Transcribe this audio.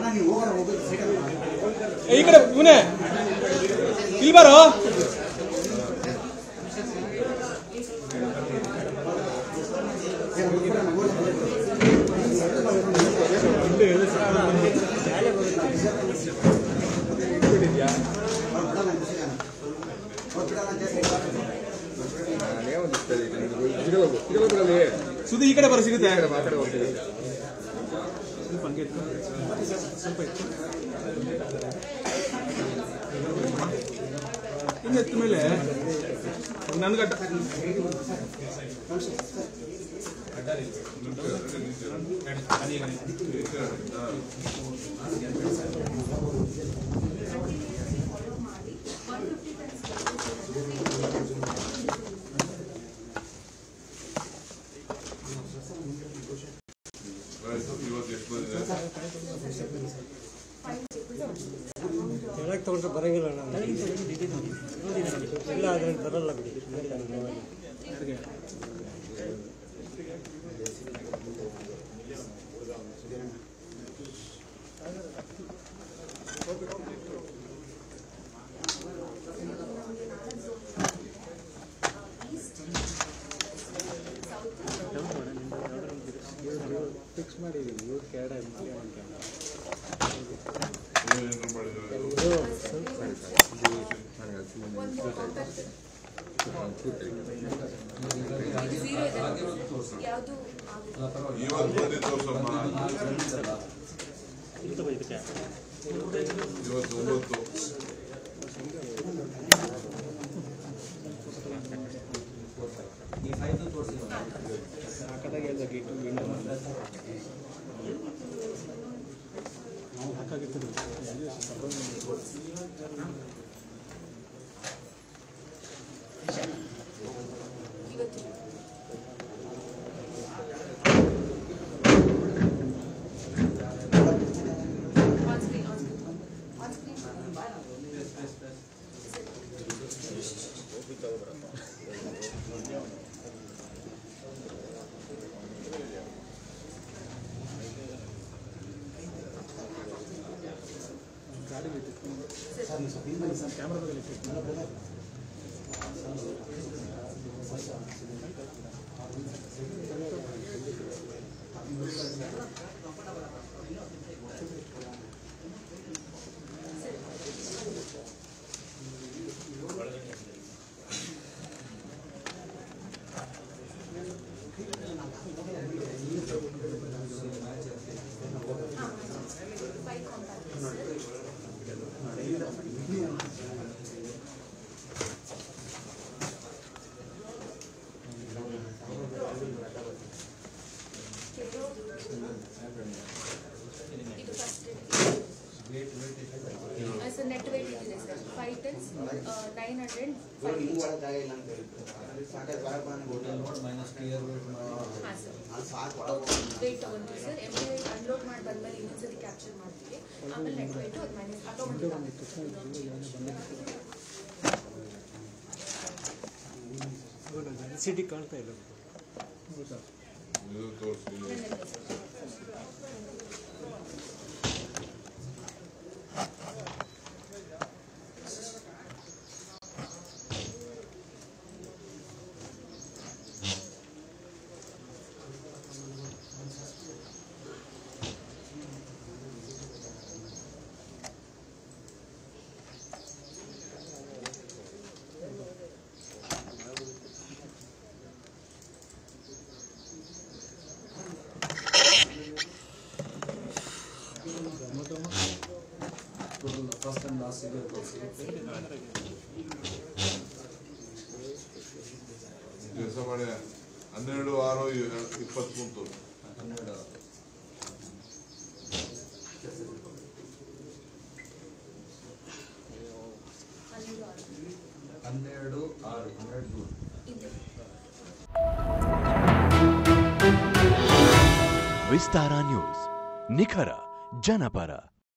ಏ, ಈ ಕಡೆ ಇವನೇ ಇಲ್ಲಿ ಬಾರೋ ಸುದ್ದಿ ಈ ಕಡೆ ಬರೋ ಸಿಗುತ್ತೆ ಸ್ವಲ್ಪ ಹಂಗೆ ಇತ್ತು. ಸ್ವಲ್ಪ ಇತ್ತು ಹಿಂಗೆ ಎತ್ತ ಮೇಲೆ ನನ್ಗಡ್ಡ ಇವತ್ತು ಎಷ್ಟು ಬಂದಿದೆ ಕೆಳಗೆ ತಗೊಂಡ್ರೆ ಬರಂಗಿಲ್ಲ ನಾನು ಇಲ್ಲ ಅದ್ರಲ್ಲಿ ಬರಲ್ಲ ಬಿಡಿ ಫಿಕ್ಸ್ ಮಾಡಿದ್ದೀನಿ ಇವ್ರು ಕೆರಡ ಏನೇನು ಮಾಡಿದ್ದಾರೆ ಯಾವುದು ಇವತ್ತು ಬಂದು ತೋರ್ಸಮ್ಮ ಇವತ್ತು ಒಂಬತ್ತು ಕಡೆಗೆ ಗೇಟು ವಿಂಡೋ ಹಾಕಾಗಿತ್ತು ಇವತ್ತು on screen on screen on screen ಗಾಡಿ ಬಿಟ್ಟಿತ್ತು ಕ್ಯಾಮ್ರಾ ಬಗ್ಗೆ ಇಟ್ಟಿತ್ತು ಫೈವ್ ಕಾಂಪ್ಯಾಕ್ಟ್ ಇದು ಫಸ್ಟ್ ಸರ್ ನೆಟ್ ವೇಟ್ ಇದೆ sir five tens nine hundred five ಹಾಂ ಸರ್ ವೇಟ್ ತಗೊಂತೀವಿ ಸರ್ ಎಮ್ ಅನ್ಲೋಡ್ ಮಾಡಿ ಬಂದ್ಮೇಲೆ ಇನ್ನೊಂದ್ಸತಿ ಕ್ಯಾಪ್ಚರ್ ಮಾಡ್ತೀವಿ ಆಮೇಲೆ ನೆಟ್ ವೇಟು ಅದು ಮೈನಸ್ ಆಟೋಮೆಟಿಕ್ ಸಿಟಿ ಕಾಣ್ತಾ ಇಲ್ಲ ಇದು ತೋರಿಸಿ ಕೆಲಸ ಮಾಡಿ ಹನ್ನೆರಡು ಆರು ಇಪ್ಪತ್ತು ಕುಂತು ಹನ್ನೆರಡು ಆರು ಹನ್ನೆರಡು ಜೂನ್ ಇದು ವಿಸ್ತಾರ ನ್ಯೂಸ್ ನಿಖರ ಜನಪರ